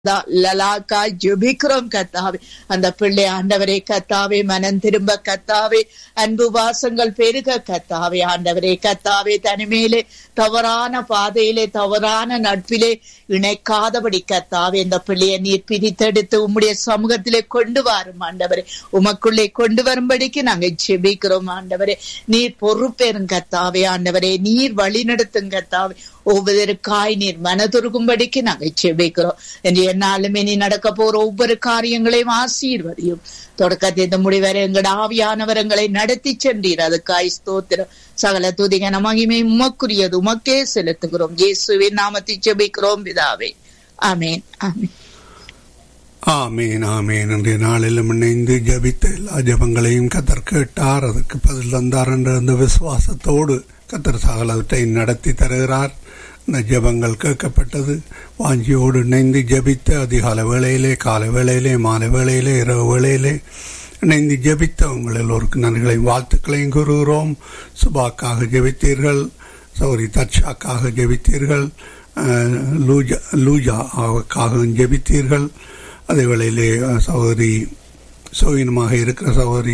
லலாக்கா ஜெபிக்கிறோம் கத்தாவே அந்த பிள்ளை ஆண்டவரே கத்தாவே மனம் திரும்ப கத்தாவே அன்பு வாசங்கள் பெருக கத்தாவே ஆண்டவரே கத்தாவே தனிமையிலே தவறான பாதையிலே தவறான நட்பிலே இணைக்காதபடி கத்தாவே இந்த பிள்ளையை நீர் பிரித்தெடுத்து உம்முடைய சமூகத்திலே கொண்டு வரும் ஆண்டவரே உமக்குள்ளே கொண்டு வரும்படிக்கு நாங்க ஜெபிக்கிறோம் ஆண்டவரே நீர் பொறுப்பேறும் கத்தாவே ஆண்டவரே நீர் வழி நடத்தும் கத்தாவே ஒவ்வொருக்காய் நீர் மனதுருகும்படிக்கு நாங்க செபிக்கிறோம் என்று என்னாலுமே நீ நடக்க போற ஒவ்வொரு காரியங்களையும் ஆசீர்வதியும் தொடக்கத்தை இந்த முடிவரை எங்கட ஆவியானவரங்களை நடத்தி சென்றீர் அதுக்காய் ஸ்தோத்திரம் சகல துதிகன மகிமை உமக்குரியது உமக்கே செலுத்துகிறோம் இயேசுவின் நாமத்தை செபிக்கிறோம் பிதாவே ஆமேன் ஆமேன் ஆமேன் ஆமேன் இன்றைய நாளிலும் இணைந்து ஜபித்த எல்லா ஜபங்களையும் கத்தர் கேட்டார் அதற்கு பதில் தந்தார் என்ற அந்த விசுவாசத்தோடு கத்தர் சகலவற்றை நடத்தி தருகிறார் இந்த ஜபங்கள் கேட்கப்பட்டது வாஞ்சியோடு இணைந்து ஜபித்த அதிகால வேளையிலே காலை வேளையிலே மாலை வேளையிலே இரவு வேளையிலே இணைந்து ஜபித்த உங்கள் எல்லோருக்கும் நன்றிகளையும் வாழ்த்துக்களையும் கூறுகிறோம் சுபாக்காக ஜபித்தீர்கள் சௌரி தட்சாக்காக ஜபித்தீர்கள் லூஜா லூஜாக்காக ஜபித்தீர்கள் அதே வேளையிலே சகோதரி சோயினமாக இருக்கிற சகோதரி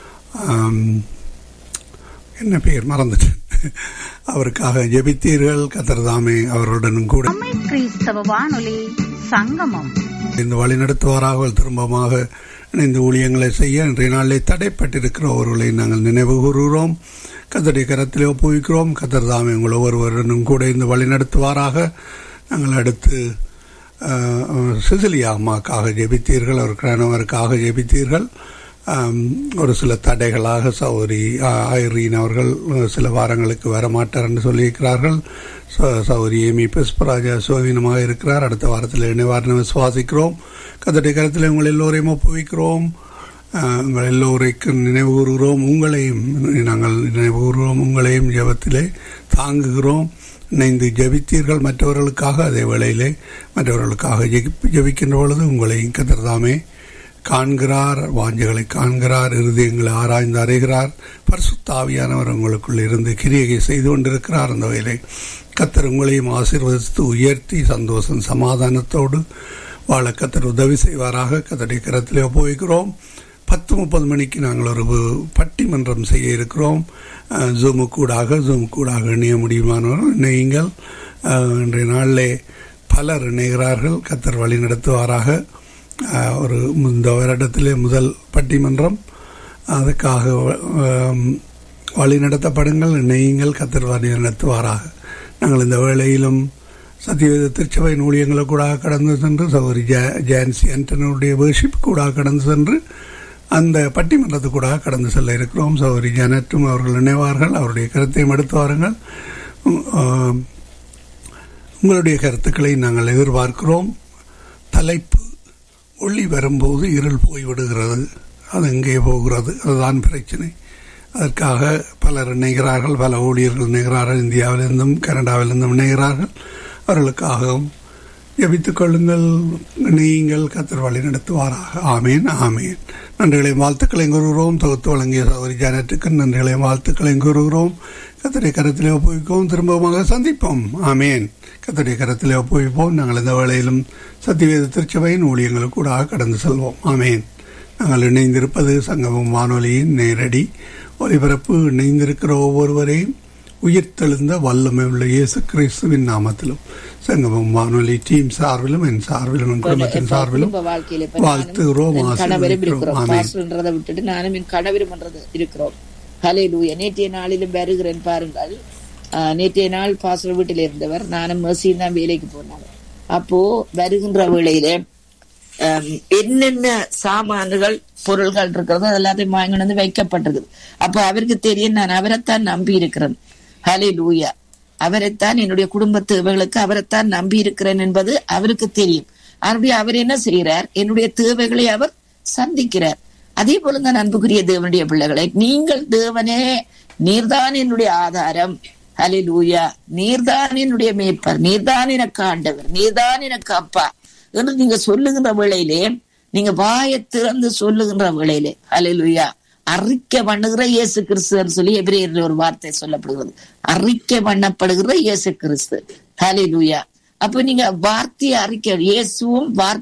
என்ன பெயர் மறந்துட்டேன் அவருக்காக ஜெபித்தீர்கள் கத்தர்தாமே அவருடனும் கூட கிறிஸ்தவ வானொலி சங்கமம் இந்த வழி நடத்துவாராக திரும்பமாக இணைந்து ஊழியங்களை செய்ய இன்றைய நாளிலே தடைப்பட்டிருக்கிறவர்களை நாங்கள் நினைவு கூறுகிறோம் கத்தருடைய கரத்திலே ஒப்புவிக்கிறோம் கத்தர் தாமே உங்கள் ஒவ்வொருவருடனும் கூட இந்த வழி நடத்துவாராக நாங்கள் அடுத்து சிசிலியா அம்மாக்காக ஜெபித்தீர்கள் அவர் கணவருக்காக ஜெபித்தீர்கள் ஒரு சில தடைகளாக சௌரி ஐரீன் அவர்கள் சில வாரங்களுக்கு வரமாட்டார் என்று சொல்லியிருக்கிறார்கள் சௌரி ஏமி புஷ்பராஜா சுவீனமாக இருக்கிறார் அடுத்த வாரத்தில் இணைவார் விசுவாசிக்கிறோம் கத்தடைய கருத்தில் உங்கள் எல்லோரையும் ஒப்புவிக்கிறோம் உங்கள் எல்லோரைக்கும் நினைவு கூறுகிறோம் உங்களையும் நாங்கள் நினைவு கூறுகிறோம் உங்களையும் ஜபத்திலே தாங்குகிறோம் இணைந்து ஜபித்தீர்கள் மற்றவர்களுக்காக அதே வேளையிலே மற்றவர்களுக்காக ஜபிக்கின்ற பொழுது உங்களையும் கத்திரதாமே காண்கிறார் வாஞ்சைகளை காண்கிறார் இருதயங்களை ஆராய்ந்து அறிகிறார் பரிசுத்தாவியானவர் உங்களுக்குள் இருந்து கிரியகை செய்து கொண்டிருக்கிறார் அந்த வகையிலே கத்தர் உங்களையும் ஆசீர்வதித்து உயர்த்தி சந்தோஷம் சமாதானத்தோடு வாழ கத்தர் உதவி செய்வாராக கத்தடைய கரத்திலே ஒப்புவிக்கிறோம் பத்து முப்பது மணிக்கு நாங்கள் ஒரு பட்டிமன்றம் செய்ய இருக்கிறோம் ஜூமு கூடாக ஜூமு கூடாக இணைய முடியுமானவர்கள் இணையுங்கள் இன்றைய நாளிலே பலர் இணைகிறார்கள் கத்தர் வழி நடத்துவாராக ஒரு இந்த வருடத்திலே முதல் பட்டிமன்றம் அதுக்காக வழி நடத்தப்படுங்கள் இணையுங்கள் கத்தர் வழி நடத்துவாராக நாங்கள் இந்த வேளையிலும் சத்தியவேத திருச்சபையின் ஊழியங்களை கூட கடந்து சென்று சௌரி ஜான்சி ஆண்டனுடைய வேர்ஷிப் கூட கடந்து சென்று அந்த பட்டிமன்றத்து கூட கடந்து செல்ல இருக்கிறோம் சௌரி ஜனற்றும் அவர்கள் இணைவார்கள் அவருடைய கருத்தையும் எடுத்து வாருங்கள் உங்களுடைய கருத்துக்களை நாங்கள் எதிர்பார்க்கிறோம் தலைப்பு ஒளி வரும்போது இருள் போய்விடுகிறது அது எங்கே போகிறது அதுதான் பிரச்சனை அதற்காக பலர் இணைகிறார்கள் பல ஊழியர்கள் இணைகிறார்கள் இந்தியாவிலிருந்தும் கனடாவிலிருந்தும் இணைகிறார்கள் அவர்களுக்காகவும் ஜபித்துக் கொள்ளுங்கள் நீங்கள் கத்தர் வழி நடத்துவாராக ஆமேன் ஆமேன் நன்றிகளையும் வாழ்த்துக்களையும் கூறுகிறோம் தொகுத்து வழங்கிய சகோதரி ஜானட்டுக்கு நன்றிகளையும் வாழ்த்துக்களையும் கூறுகிறோம் கத்தரை கரத்திலே ஒப்புவிப்போம் திரும்பமாக சந்திப்போம் ஆமேன் கத்தடைய கரத்திலே ஒப்புவிப்போம் நாங்கள் இந்த வேளையிலும் சத்தியவேத திருச்சபையின் ஊழியங்களுக்கு கூட கடந்து செல்வோம் ஆமேன் நாங்கள் இணைந்திருப்பது சங்கமம் வானொலியின் நேரடி ஒலிபரப்பு இணைந்திருக்கிற ஒவ்வொருவரையும் உயிர்த்தெழுந்த வல்லமை உள்ள இயேசு கிறிஸ்துவின் நாமத்திலும் சங்கமம் வானொலி டீம் சார்பிலும் என் சார்பிலும் என் குடும்பத்தின் சார்பிலும் வாழ்த்துகிறோம் ஆசீர்வதிக்கிறோம் விட்டுட்டு நானும் என் கணவரும் இருக்கிறோம் ஹலே லூயா நேற்றைய நாளிலும் வருகிறேன் பாருங்கள் நேற்றைய நாள் பாஸ்டர் வீட்டில் இருந்தவர் நானும் மசியும் தான் வேலைக்கு போனாங்க அப்போ வருகின்ற வேளையில என்னென்ன சாமான்கள் பொருள்கள் இருக்கிறதோ எல்லாத்தையும் வாங்கி வந்து வைக்கப்பட்டிருக்குது அப்போ அவருக்கு தெரியும் நான் அவரைத்தான் நம்பி இருக்கிறேன் ஹலே லூயா அவரைத்தான் என்னுடைய குடும்ப தேவைகளுக்கு அவரைத்தான் நம்பி இருக்கிறேன் என்பது அவருக்கு தெரியும் அப்படி அவர் என்ன செய்கிறார் என்னுடைய தேவைகளை அவர் சந்திக்கிறார் அதே போலதான் அன்புக்குரிய தேவனுடைய பிள்ளைகளை நீங்கள் தேவனே நீர்தான் என்னுடைய ஆதாரம் ஹலிலூயா நீர்தான் என்னுடைய மேய்ப்பர் நீர்தான் எனக்கு ஆண்டவர் நீர்தான் எனக்கு அப்பா என்று நீங்க சொல்லுகின்ற வேளையிலே நீங்க வாயை திறந்து சொல்லுகின்ற வேளையிலே ஹலிலூயா அறிக்கை பண்ணுகிற இயேசு கிறிஸ்து சொல்லி எபிரேயர்ல ஒரு வார்த்தை சொல்லப்படுகிறது அறிக்கை பண்ணப்படுகிற இயேசு கிறிஸ்து ஹலிலூயா அப்ப நீங்க வார்த்தையை அறிக்க இயேசுவும் வார்த்தை